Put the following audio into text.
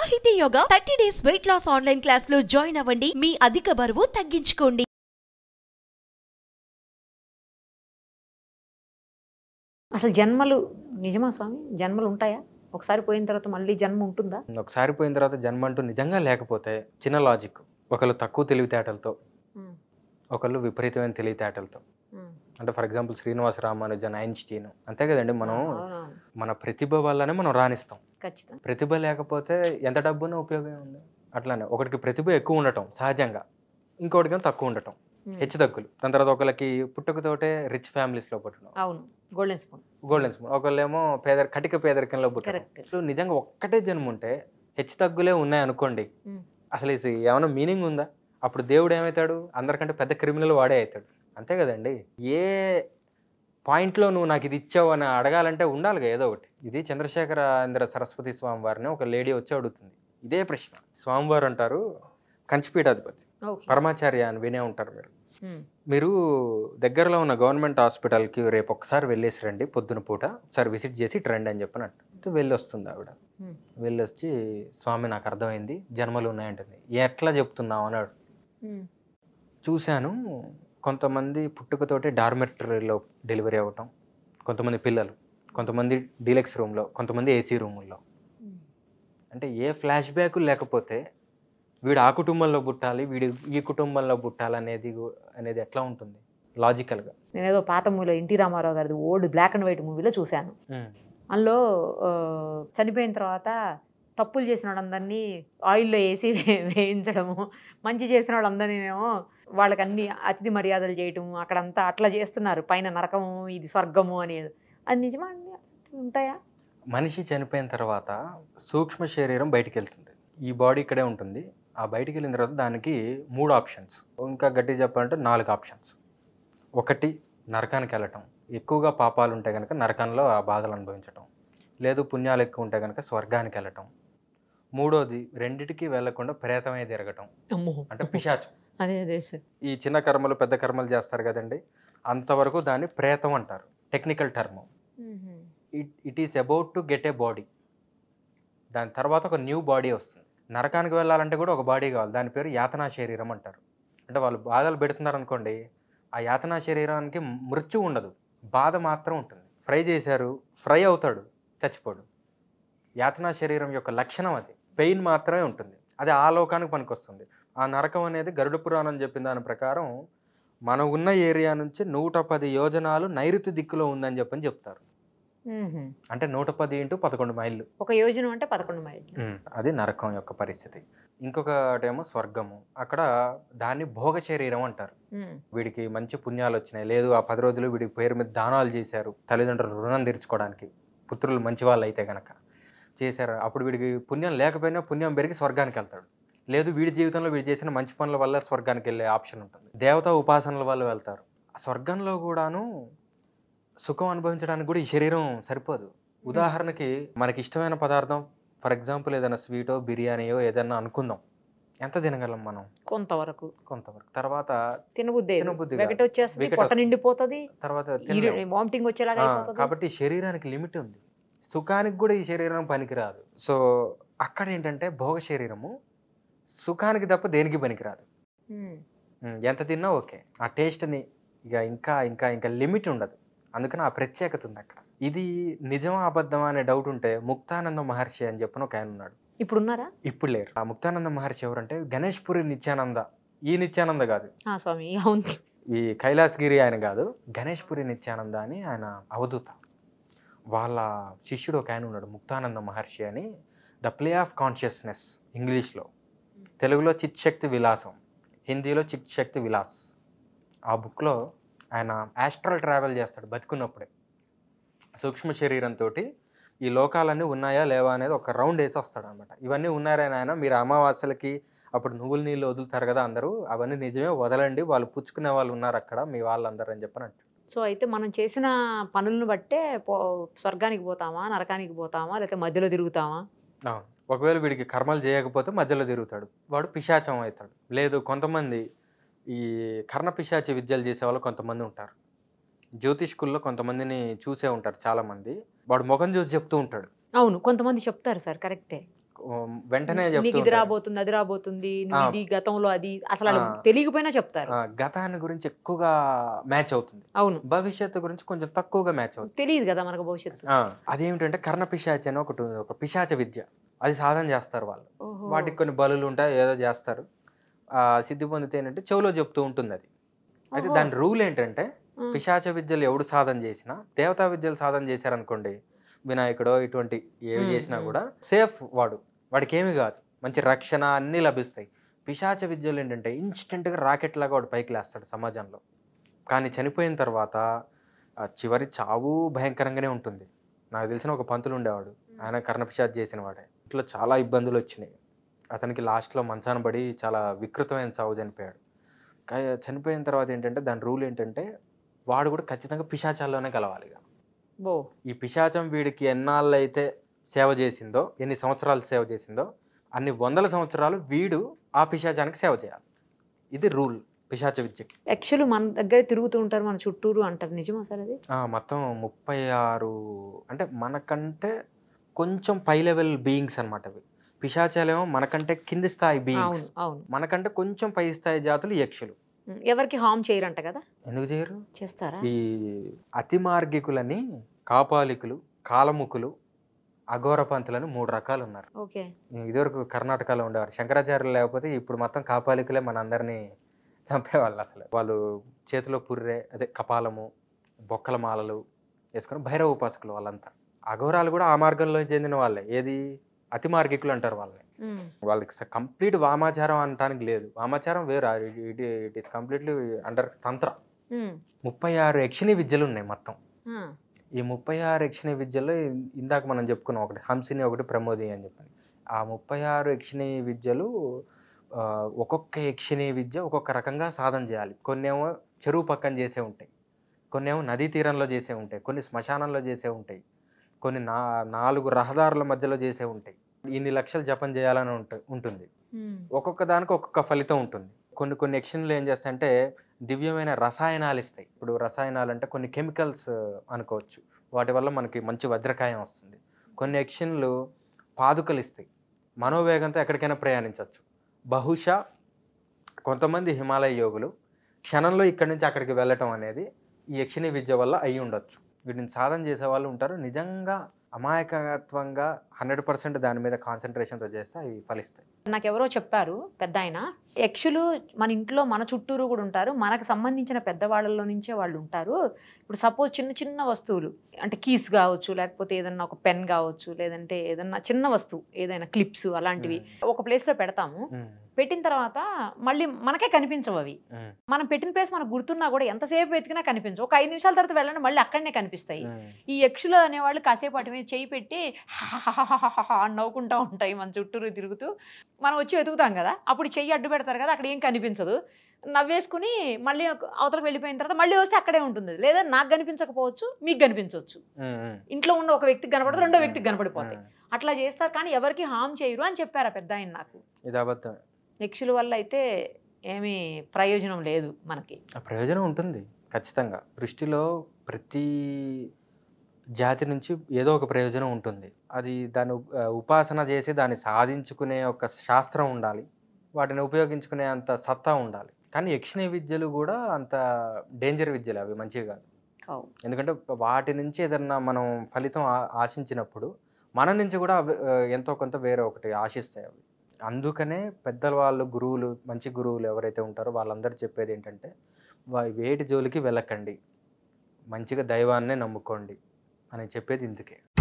సాహితీ Yoga thirty days weight loss online class లో join అవ్వండి మీ అధిక బరువు తగ్గించుకోండి అసలు జన్మలు నిజమా స్వామి జన్మలు ఉంటాయా ఒకసారి పోయిన తర్వాత మళ్ళీ జన్మ ఉంటుందా ఒకసారి పోయిన తర్వాత జన్మ అంటూ నిజంగా లేకపోతే చిన్న లాజిక్ ఒకళ్ళు తక్కువ తెలివితేటలతో ఒకళ్ళు విపరీతమైన తెలివితేటలతో అంటే for example Srinivasa Ramanujan Einstein అంతే కదండి మనం అవునవును. మన ప్రతిభ వల్లనే మనం రాణిస్తాం ఖచ్చితంగా ప్రతిభ లేకపోతే ఎంత డబ్బున ఉపయోగం ఉంది అట్లానే ఒకటికి ప్రతిభ ఎక్కువ ఉండటం సహజంగా ఇంకోటికి తక్కువ ఉండటం ఉమ్. హెచ్చు తగ్గులు దాని తర్వాత ఒకళ్ళకి పుట్టుకతోటే రిచ్ ఫ్యామిలీస్లో పుట్టడం అవును గోల్డెన్ స్పూన్ గోల్డెన్ స్పూన్ ఒకళ్ళేమో పేద కటిక పేదరికంలో పుట్టడం కరెక్ట్ సో నిజంగా ఒక్కటే జన్మ ఉంటే హెచ్చు తగ్గులే ఉన్నాయి అనుకోండి ఉమ్. అసలు ఇది ఏమైనా మీనింగ్ ఉందా అప్పుడు దేవుడు ఏమవుతాడు అందరికంటే పెద్ద క్రిమినల్ వాడే అవుతాడు అంతే కదండి ఏ పాయింట్లో నువ్వు నాకు ఇది ఇచ్చావు అని అడగాలంటే ఉండాలిగా ఏదో ఒకటి ఇది చంద్రశేఖర ఇంద్ర సరస్వతి స్వామి వారిని ఒక లేడీ వచ్చి అడుగుతుంది ఇదే ప్రశ్న స్వామివారు అంటారు కంచిపీఠాధిపతి ఓకే పరమాచార్య అని వినే ఉంటారు మీరు ఉమ్. మీరు దగ్గరలో ఉన్న గవర్నమెంట్ హాస్పిటల్కి రేపు ఒకసారి వెళ్ళేసి రండి పొద్దున పూట ఒకసారి విజిట్ చేసి ఇటు రండి అని చెప్పినట్టు వెళ్ళి వస్తుంది ఆవిడ ఉమ్. వెళ్ళి వచ్చి స్వామి నాకు అర్థమైంది జన్మలు ఉన్నాయంటుంది ఎట్లా చెప్తున్నావు అన్నాడు ఉమ్. చూశాను కొంతమంది పుట్టుకతోటి డార్మెటరీలో డెలివరీ అవ్వటం కొంతమంది పిల్లలు కొంతమంది డీలక్స్ రూమ్లో కొంతమంది ఏసీ రూముల్లో ఉమ్. అంటే ఏ ఫ్లాష్ బ్యాక్ లేకపోతే వీడు ఆ కుటుంబంలో పుట్టాలి వీడు ఈ కుటుంబంలో పుట్టాలి అనేది గు- అనేది ఎట్లా ఉంటుంది లాజికల్గా నేను ఏదో పాత మూవీలో ఎన్టీ రామారావు గారిది ఓల్డ్ బ్లాక్ అండ్ వైట్ మూవీలో చూశాను అందులో ఆ, చనిపోయిన తర్వాత తప్పులు చేసిన వాళ్ళందరినీ ఆయిల్లో వేసి వే- వేయించడము మంచి చేసిన వాళ్ళందరినేమో వాళ్ళకి అన్ని అతిథి మర్యాదలు చేయటము అక్కడంతా అట్లా చేస్తున్నారు పైన నరకము ఇది స్వర్గము అనేది అది నిజమా అండి ఉంటాయా మనిషి చనిపోయిన తర్వాత సూక్ష్మ శరీరం బయటికి వెళ్తుంది ఈ బాడీ ఇక్కడే ఉంటుంది ఆ బయటికి వెళ్ళిన తర్వాత దానికి మూడు ఆప్షన్స్ ఇంకా గట్టిగా చెప్పాలంటే నాలుగు ఆప్షన్స్ ఒకటి నరకానికి వెళ్ళటం ఎక్కువగా పాపాలు ఉంటే కనుక నరకంలో ఆ బాధలు అనుభవించటం లేదు పుణ్యాలు ఎక్కువ ఉంటే కనుక స్వర్గానికి వెళ్ళటం మూడోది రెండిటికి వెళ్లకుండా ప్రేతమే తిరగటం అమ్మో అంటే పిశాచం అదే అదే సార్ ఈ చిన్న కర్మలు పెద్ద కర్మలు చేస్తారు కదండి అంతవరకు దాన్ని ప్రేతం అంటారు technical term it it is about to get a body దాని తర్వాత ఒక న్యూ బాడీ వస్తుంది నరకానికి వెళ్ళాలంటే కూడా ఒక బాడీ కావాలి దాని పేరు యాతనా శరీరం అంటారు అంటే వాళ్ళు బాధలు పెడుతున్నారు అనుకోండి ఆ యాతనా శరీరానికి మృత్యు ఉండదు బాధ మాత్రం ఉంటుంది ఫ్రై చేశారు ఫ్రై అవుతాడు చచ్చిపోడు యాతనా శరీరం యొక్క లక్షణం అది పెయిన్ మాత్రమే ఉంటుంది అది ఆ లోకానికి పనికొస్తుంది ఆ నరకం అనేది గరుడ పురాణం చెప్పిన దాని ప్రకారం మనం ఉన్న ఏరియా నుంచి నూట పది యోజనాలు నైరుతి దిక్కులో ఉందని చెప్పని చెప్తారు అంటే నూట పది ఇంటూ పదకొండు మైళ్ళు ఒక యోజనం అంటే పదకొండు మైళ్ళు అది నరకం యొక్క పరిస్థితి ఇంకొకటేమో స్వర్గము అక్కడ దాన్ని భోగ శరీరం అంటారు ఉమ్. వీడికి మంచి పుణ్యాలు వచ్చినాయి లేదు ఆ పది రోజులు వీడికి పేరు మీద దానాలు చేశారు తల్లిదండ్రులు రుణం తీర్చుకోవడానికి పుత్రులు మంచి వాళ్ళు అయితే గనక చేశారు అప్పుడు వీడికి పుణ్యం లేకపోయినా పుణ్యం పెరిగి స్వర్గానికి వెళ్తాడు లేదు వీడి జీవితంలో వీడు చేసిన మంచి పనుల వల్ల స్వర్గానికి వెళ్ళే ఆప్షన్ ఉంటుంది దేవతా ఉపాసనల వల్ల వెళ్తారు ఆ స్వర్గంలో కూడాను సుఖం అనుభవించడానికి కూడా ఈ శరీరం సరిపోదు ఉదాహరణకి మనకి ఇష్టమైన పదార్థం ఫర్ ఎగ్జాంపుల్ ఏదైనా స్వీటో బిర్యానీయో ఏదైనా అనుకుందాం ఎంత తినగలం మనం కొంతవరకు కొంతవరకు తర్వాత తినబుద్ధి తినబుద్ధి వెగట కాదు. వచ్చేస్తుంది వెగటు పొట్ట వస్తుంది. నిండిపోతుంది తర్వాత తినలేం. వామిటింగ్ వచ్చేలాగా ఆ, అయిపోతుంది కాబట్టి శరీరానికి లిమిట్ ఉంది సుఖానికి కూడా ఈ శరీరం పనికిరాదు సో అక్కడ ఏంటంటే భోగ శరీరము సుఖానికి తప్ప దేనికి పనికిరాదు ఉమ్. ఉమ్, ఎంత తిన్నా ఓకే ఆ టేస్ట్ని ఇక ఇంకా ఇంకా ఇంకా లిమిట్ ఉండదు అందుకని ఆ ప్రత్యేకత ఉంది అక్కడ ఇది నిజమా అబద్ధమా అనే డౌట్ ఉంటే ముక్తానంద మహర్షి అని చెప్పిన ఒక ఆయన ఉన్నాడు ఇప్పుడు ఉన్నారా ఇప్పుడు లేరు ఆ ముక్తానంద మహర్షి ఎవరంటే గణేష్ పురి నిత్యానంద ఈ నిత్యానంద కాదు ఆ, స్వామి అవును ఈ కైలాసగిరి ఆయన కాదు గణేష్ పురి నిత్యానంద అని ఆయన అవధూత వాళ్ళ శిష్యుడు ఒక ఆయన ఉన్నాడు ముక్తానంద మహర్షి అని ద ప్లే ఆఫ్ కాన్షియస్నెస్ ఇంగ్లీష్లో తెలుగులో చిత్ శక్తి విలాసం హిందీలో చిత్ శక్తి విలాస్ ఆ బుక్లో ఆయన ఆస్ట్రల్ ట్రావెల్ చేస్తాడు బతికున్నప్పుడే సూక్ష్మ శరీరంతో ఈ లోకాలన్నీ ఉన్నాయా లేవా అనేది ఒక రౌండ్ వేసి వస్తాడు అనమాట ఇవన్నీ ఉన్నారని ఆయన మీరు అమావాస్యలకి అప్పుడు నువ్వుల నీళ్ళు వదులుతారు కదా అందరూ అవన్నీ నిజమే వదలండి వాళ్ళు పుచ్చుకునే వాళ్ళు ఉన్నారు అక్కడ మీ వాళ్ళందరూ అని చెప్పని అంటాడు సో అయితే మనం చేసిన పనులను బట్టే పో స్వర్గానికి పోతామా నరకానికి పోతామా లేకపోతే మధ్యలో తిరుగుతామా అవును ఒకవేళ వీడికి కర్మలు చేయకపోతే మధ్యలో తిరుగుతాడు వాడు పిశాచం అవుతాడు లేదు కొంతమంది ఈ కర్ణ పిశాచి విద్యలు చేసే వాళ్ళు కొంతమంది ఉంటారు జ్యోతిష్కుల్లో కొంతమందిని చూసే ఉంటారు చాలామంది వాడు ముఖం చూసి చెప్తూ ఉంటాడు అవును కొంతమంది చెప్తారు సార్ కరెక్టే ఉమ్, వెంటనే నీకు చెప్తూ ఇది ఉంటారు. రాబోతుంది అది రాబోతుంది నువ్వు ఆ. ఇది గతంలో అది అసలు వాళ్ళకి ఆ. తెలియకపోయినా చెప్తారు ఆ, గతాన్ని గురించి ఎక్కువగా మ్యాచ్ అవుతుంది అవును భవిష్యత్తు గురించి కొంచెం తక్కువగా మ్యాచ్ అవుతుంది తెలియదు కదా మనకు భవిష్యత్తు ఆ, అదేమిటంటే కర్ణ పిశాచి అని ఒకటి ఉంది, ఒక పిశాచ విద్య అది సాధన చేస్తారు వాళ్ళు ఓహో. వాటికి కొన్ని బలులు ఉంటాయి ఏదో చేస్తారు ఆ సిద్ధి పొందితే ఏంటంటే చెవులో చెప్తూ ఉంటుంది అది అయితే ఓహో. దాని రూల్ ఏంటంటే ఉమ్. పిశాచ విద్యలు ఎవడు సాధన చేసినా దేవతా విద్యలు సాధన చేశారనుకోండి వినాయకుడో ఇటువంటి ఏవి మ్మ్, చేసినా మ్మ్. కూడా సేఫ్ వాడు వాడికి ఏమి కాదు మంచి రక్షణ అన్నీ లభిస్తాయి పిశాచ విద్యలు ఏంటంటే ఇన్స్టెంట్గా రాకెట్ లాగా వాడు పైకి లేస్తాడు సమాజంలో కానీ చనిపోయిన తర్వాత ఆ చివరి చావు భయంకరంగానే ఉంటుంది నాకు తెలిసిన ఒక పంతులు ఉండేవాడు ఆయన కర్ణపిశాచ్ చేసిన వాడే ఇట్లా చాలా ఇబ్బందులు వచ్చినాయి అతనికి లాస్ట్లో మంచాన పడి చాలా వికృతమైన చావు చనిపోయాడు కా- చనిపోయిన తర్వాత ఏంటంటే దాని రూల్ ఏంటంటే వాడు కూడా ఖచ్చితంగా పిశాచాల్లోనే కలవాలి ఇక. బో ఈ పిశాచం వీడికి ఎన్నాళ్ళు అయితే సేవ చేసిందో ఎన్ని సంవత్సరాలు సేవ చేసిందో అన్ని వందల సంవత్సరాలు వీడు ఆ పిశాచానికి సేవ చేయాలి ఇది రూల్ పిశాచ విద్యకి యాక్చువల్లీ మన దగ్గర తిరుగుతూ ఉంటారు మన చుట్టూరు అంటారు నిజమా సార్ అది ఆ, మొత్తం ముప్పై ఆరు అంటే మనకంటే కొంచెం పై లెవెల్ బీయింగ్స్ అనమాట అవి పిశాచాలేమో మనకంటే కింది స్థాయి బీయింగ్స్ అవును అవును మనకంటే కొంచెం పై స్థాయి జాతులు యక్షులు ఉమ్, ఎవరికి హామ్ చేయరంట కదా ఎందుకు చేయరు చేస్తారా ఈ అతి మార్గికులని కాపాలికులు కాలముకులు అఘోరపంతులని మూడు రకాలు ఉన్నారు ఓకే ఇదివరకు కర్ణాటకలో ఉండేవారు శంకరాచార్యులు లేకపోతే ఇప్పుడు మొత్తం కాపాలికులే మన అందరినీ చంపేవాళ్ళు అసలు వాళ్ళు చేతిలో పుర్రె అదే కపాలము బొక్కల మాలలు వేసుకొని భైరవ ఉపాసకులు వాళ్ళంతా అఘోరాలు కూడా ఆ మార్గంలో చెందిన వాళ్ళే ఏది అతి మార్గికులు అంటారు వాళ్ళని ఉమ్, వాళ్ళకి కంప్లీట్ వామాచారం అనటానికి లేదు వామాచారం వేరు it it is completely under tantra um, ముప్పై ఆరు యక్షిణి విద్యలు ఉన్నాయి మొత్తం ఆ, ఈ ముప్పై ఆరు యక్షిణి విద్యల్లో ఇం- ఇందాక మనం చెప్పుకున్నాం ఒకటి హంసిని ఒకటి ప్రమోది అని చెప్పని ఆ ముప్పై ఆరు యక్షిణి విద్యలు ఆ, ఒక్కొక్క యక్షిణి విద్య ఒక్కొక్క రకంగా సాధన చేయాలి కొన్ని ఏమో చెరువు పక్కన చేసే ఉంటాయి కొన్ని ఏమో నదీ తీరంలో చేసే ఉంటాయి కొన్ని శ్మశానంలో చేసే ఉంటాయి కొన్ని నా నాలుగు రహదారుల మధ్యలో చేసే ఉంటాయి ఇన్ని లక్షలు జపం చేయాలని ఉంట ఉంటుంది ఉమ్, ఒక్కొక్క దానికి ఒక్కొక్క ఫలితం ఉంటుంది కొన్ని కొన్ని యక్షన్లు ఏం చేస్తాయంటే దివ్యమైన రసాయనాలు ఇస్తాయి ఇప్పుడు రసాయనాలు అంటే కొన్ని కెమికల్స్ అనుకోవచ్చు వాటి వల్ల మనకి మంచి వజ్రకాయం వస్తుంది కొన్ని యక్షన్లు పాదుకలు ఇస్తాయి మనోవేగంతో ఎక్కడికైనా ప్రయాణించవచ్చు బహుశా కొంతమంది హిమాలయ యోగులు క్షణంలో ఇక్కడి నుంచి అక్కడికి వెళ్ళటం అనేది ఈ యక్షిణి విద్య వల్ల అయి ఉండొచ్చు వీటిని సాధన చేసే వాళ్ళు ఉంటారు నిజంగా అమాయకత్వంగా హండ్రెడ్ పర్సెంట్ దాని మీద కాన్సన్ట్రేషన్తో చేస్తే అవి ఫలిస్తాయి నాకు ఎవరో చెప్పారు పెద్ద ఆయన యక్షులు మన ఇంట్లో మన చుట్టూరు కూడా ఉంటారు మనకు సంబంధించిన పెద్దవాళ్ళలో నుంచే వాళ్ళు ఉంటారు ఇప్పుడు సపోజ్ చిన్న చిన్న వస్తువులు అంటే కీస్ కావచ్చు లేకపోతే ఏదన్నా ఒక పెన్ కావచ్చు లేదంటే ఏదన్నా చిన్న వస్తువు ఏదైనా క్లిప్స్ అలాంటివి ఒక place లో పెడతాము ఉమ్, పెట్టిన తర్వాత మళ్ళీ మనకే కనిపించవు అవి ఉమ్, మనం పెట్టిన ప్లేస్ మనకు గుర్తున్నా కూడా ఎంతసేపు వెతికినా కనిపించవు ఒక ఐదు నిమిషాల తర్వాత వెళ్ళండి మళ్ళీ అక్కడనే కనిపిస్తాయి ఉమ్. ఈ యక్షులు అనేవాళ్ళు కాసేపు అటు మీద చేయి పెట్టి హాహాహాహా అని నవ్వుకుంటా ఉంటాయి మన చుట్టూరు తిరుగుతూ మనం వచ్చి వెతుకుతాం కదా అప్పుడు చెయ్యి అడ్డు పెడతారు కదా అక్కడ ఏం కనిపించదు నవ్వేసుకుని మళ్ళీ అవతలకు వెళ్ళిపోయిన తర్వాత మళ్ళీ వస్తే అక్కడే ఉంటుంది లేదా నాకు కనిపించకపోవచ్చు మీకు కనిపించవచ్చు ఉమ్, ఉమ్. ఇంట్లో ఉన్న ఒక వ్యక్తికి కనపడదు రెండో వ్యక్తికి కనపడిపోతాయి ఉమ్. అట్లా చేస్తారు కానీ ఎవరికి హామ్ చేయరు అని చెప్పారు ఆ పెద్ద ఆయన నాకు ఇది అబద్ధం యక్షుల వల్ల అయితే ఏమీ ప్రయోజనం లేదు మనకి ఆ ప్రయోజనం ఉంటుంది ఖచ్చితంగా దృష్టిలో ప్రతి జాతి నుంచి ఏదో ఒక ప్రయోజనం ఉంటుంది అది దాన్ని ఉప్- ఆ, ఉపాసన చేసి దాన్ని సాధించుకునే ఒక శాస్త్రం ఉండాలి వాటిని ఉపయోగించుకునే అంత సత్తా ఉండాలి కానీ యక్షిణీ విద్యలు కూడా అంత డేంజర్ విద్యలు అవి మంచివి కాదు కావు ఎందుకంటే వాటి నుంచి ఏదన్నా మనం ఫలితం ఆ- ఆశించినప్పుడు మన నుంచి కూడా అవి, ఆ, ఎంతో కొంత వేరే ఒకటి ఆశిస్తాయి అవి అందుకనే పెద్దల వాళ్ళు గురువులు మంచి గురువులు ఎవరైతే ఉంటారో వాళ్ళందరూ చెప్పేది ఏంటంటే వా- వేటి జోలికి వెళ్ళకండి మంచిగా దైవాన్నే నమ్ముకోండి అని చెప్పేది ఇందుకే